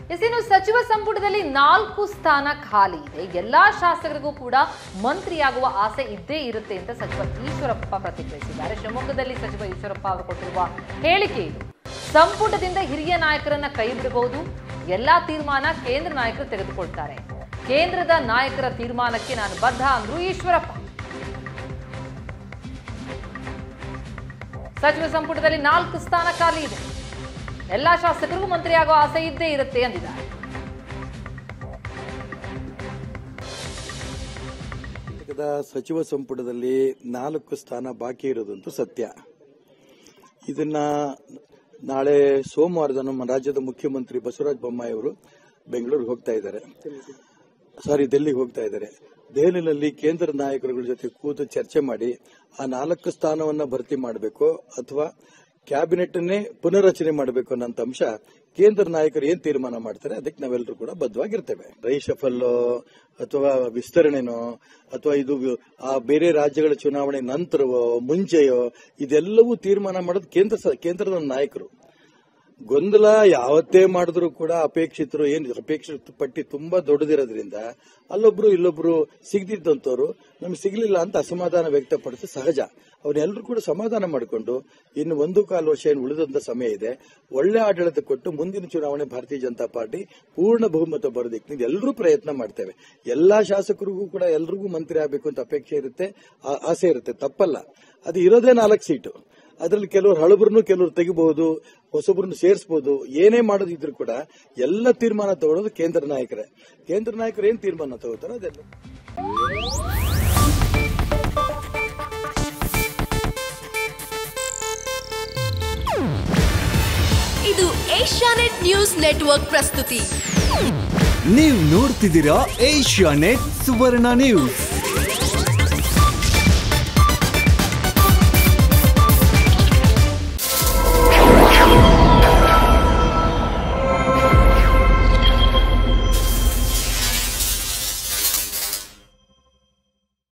S ಇನ್ನು ಸಚಿವ ಸಂಪುಟದಲ್ಲಿ ನಾಲ್ಕು ಸ್ಥಾನ ಖಾಲಿ ಇದೆ ಎಲ್ಲಾ ಶಾಸಕರಿಗೂ ಕೂಡ ಮಂತ್ರಿಯಾಗುವ ಆಸೆ ಇದ್ದೇ ಇರುತ್ತೆ ಅಂತ ಸಚಿವ ಈಶ್ವರಪ್ಪ ಪ್ರತಿಕ್ರಿಯಿಸಿದ್ದಾರೆ ಶಿವಮೊಗ್ಗದಲ್ಲಿ ಸಚಿವ ಈಶ್ವರಪ್ಪ ಅವರು ಕೊಟ್ಟಿರುವ ಹೇಳಿಕೆ ಇದು ಸಂಪುಟದಿಂದ ಹಿರಿಯ ನಾಯಕರನ್ನ ಕೈ ಬಿಡಬಹುದು ಎಲ್ಲಾ ತೀರ್ಮಾನ ಕೇಂದ್ರ ನಾಯಕರು ತೆಗೆದುಕೊಳ್ತಾರೆ ಕೇಂದ್ರದ ನಾಯಕರ ತೀರ್ಮಾನಕ್ಕೆ ನಾನು ಬದ್ಧ ಅಂದ್ರು ಈಶ್ವರಪ್ಪ ಸಚಿವ ಸಂಪುಟದಲ್ಲಿ ನಾಲ್ಕು ಸ್ಥಾನ ಖಾಲಿ ಇದೆ ಎಲ್ಲಾ ಶಾಸಕರಿಗೂ ಮಂತ್ರಿಯಾಗೋ ಆಸೆ ಇದ್ದೇ ಇರುತ್ತೆ ಅಂದಿದ್ದಾರೆ ಕರ್ನಾಟಕದ ಸಚಿವ ಸಂಪುಟದಲ್ಲಿ ನಾಲ್ಕು ಸ್ಥಾನ ಬಾಕಿ ಇರೋದಂತೂ ಸತ್ಯ ಇದನ್ನ ನಾಳೆ ಸೋಮವಾರದ ನಮ್ಮ ರಾಜ್ಯದ ಮುಖ್ಯಮಂತ್ರಿ ಬಸವರಾಜ ಬೊಮ್ಮಾಯಿ ಅವರು ಬೆಂಗಳೂರಿಗೆ ಹೋಗ್ತಾ ಇದ್ದಾರೆ ಸಾರಿ ಡೆಲ್ಲಿಗೆ ಹೋಗ್ತಾ ಇದ್ದಾರೆ ದೆಹಲಿಯಲ್ಲಿ ಕೇಂದ್ರ ನಾಯಕರುಗಳ ಜೊತೆ ಕೂತು ಚರ್ಚೆ ಮಾಡಿ ಆ ನಾಲ್ಕು ಸ್ಥಾನವನ್ನ ಭರ್ತಿ ಮಾಡಬೇಕು ಅಥವಾ ಕ್ಯಾಬಿನೆಟ್ ಅನ್ನೇ ಪುನರ್ರಚನೆ ಮಾಡಬೇಕು ಅನ್ನೋಂಥ ಅಂಶ ಕೇಂದ್ರ ನಾಯಕರು ಏನ್ ತೀರ್ಮಾನ ಮಾಡ್ತಾರೆ ಅದಕ್ಕೆ ನಾವೆಲ್ಲರೂ ಕೂಡ ಬದ್ಧವಾಗಿರ್ತೇವೆ ರೈಶಫಲ್ ಅಥವಾ ವಿಸ್ತರಣೆನೋ ಅಥವಾ ಇದು ಆ ಬೇರೆ ರಾಜ್ಯಗಳ ಚುನಾವಣೆ ನಂತರವೋ ಮುಂಚೆಯೋ ಇದೆಲ್ಲವೂ ತೀರ್ಮಾನ ಮಾಡೋದು ಕೇಂದ್ರ ಸ- ಕೇಂದ್ರದ ನಾಯಕರು ಗೊಂದಲ ಯಾವತ್ತೇ ಮಾಡಿದ್ರು ಕೂಡ ಅಪೇಕ್ಷಿತರು ಏನ್ ಅಪೇಕ್ಷಿತ ಪಟ್ಟಿ ತುಂಬಾ ದೊಡ್ಡದಿರೋದ್ರಿಂದ ಅಲ್ಲೊಬ್ರು ಇಲ್ಲೊಬ್ರು ಸಿಗದಿದ್ದಂತವ್ರು ನಮ್ಗೆ ಸಿಗ್ಲಿಲ್ಲ ಅಂತ ಅಸಮಾಧಾನ ವ್ಯಕ್ತಪಡಿಸಿ ಸಹಜ ಅವನ್ನೆಲ್ಲರೂ ಕೂಡ ಸಮಾಧಾನ ಮಾಡಿಕೊಂಡು ಇನ್ನು ಒಂದು ಕಾಲು ವರ್ಷ ಏನು ಉಳಿದಂತ ಸಮಯ ಇದೆ ಒಳ್ಳೆ ಆಡಳಿತ ಕೊಟ್ಟು ಮುಂದಿನ ಚುನಾವಣೆ ಭಾರತೀಯ ಜನತಾ ಪಾರ್ಟಿ ಪೂರ್ಣ ಬಹುಮತ ಬರೋದಕ್ಕೆ ಎಲ್ಲರೂ ಪ್ರಯತ್ನ ಮಾಡ್ತೇವೆ ಎಲ್ಲಾ ಶಾಸಕರಿಗೂ ಕೂಡ ಎಲ್ರಿಗೂ ಮಂತ್ರಿ ಆಗಬೇಕು ಅಂತ ಅಪೇಕ್ಷೆ ಇರುತ್ತೆ ಆ- ಆಸೆ ಇರುತ್ತೆ ತಪ್ಪಲ್ಲ ಅದು ಇರೋದೇ ನಾಲ್ಕು ಸೀಟು ಅದರಲ್ಲಿ ಕೆಲವರು ಹಳಬ್ರನ್ನು ಕೆಲವರು ತೆಗಿಬಹುದು ಹೊಸಬ್ರನ್ನು ಸೇರಿಸಬಹುದು ಏನೇ ಮಾಡೋದಿದ್ರು ಕೂಡ ಎಲ್ಲ ತೀರ್ಮಾನ ತಗೊಳ್ಳೋದು ಕೇಂದ್ರ ನಾಯಕರೇ ಕೇಂದ್ರ ನಾಯಕರು ಏನ್ ತೀರ್ಮಾನ ತಗೋತಾರೋ ಅದೆಲ್ಲ ಇದು ಏಷ್ಯಾನೆಟ್ ನ್ಯೂಸ್ ನೆಟ್ವರ್ಕ್ ಪ್ರಸ್ತುತಿ ನೀವು ನೋಡ್ತಿದ್ದೀರಾ ಏಷ್ಯಾ ನೆಟ್ ಸುವರ್ಣ ನ್ಯೂಸ್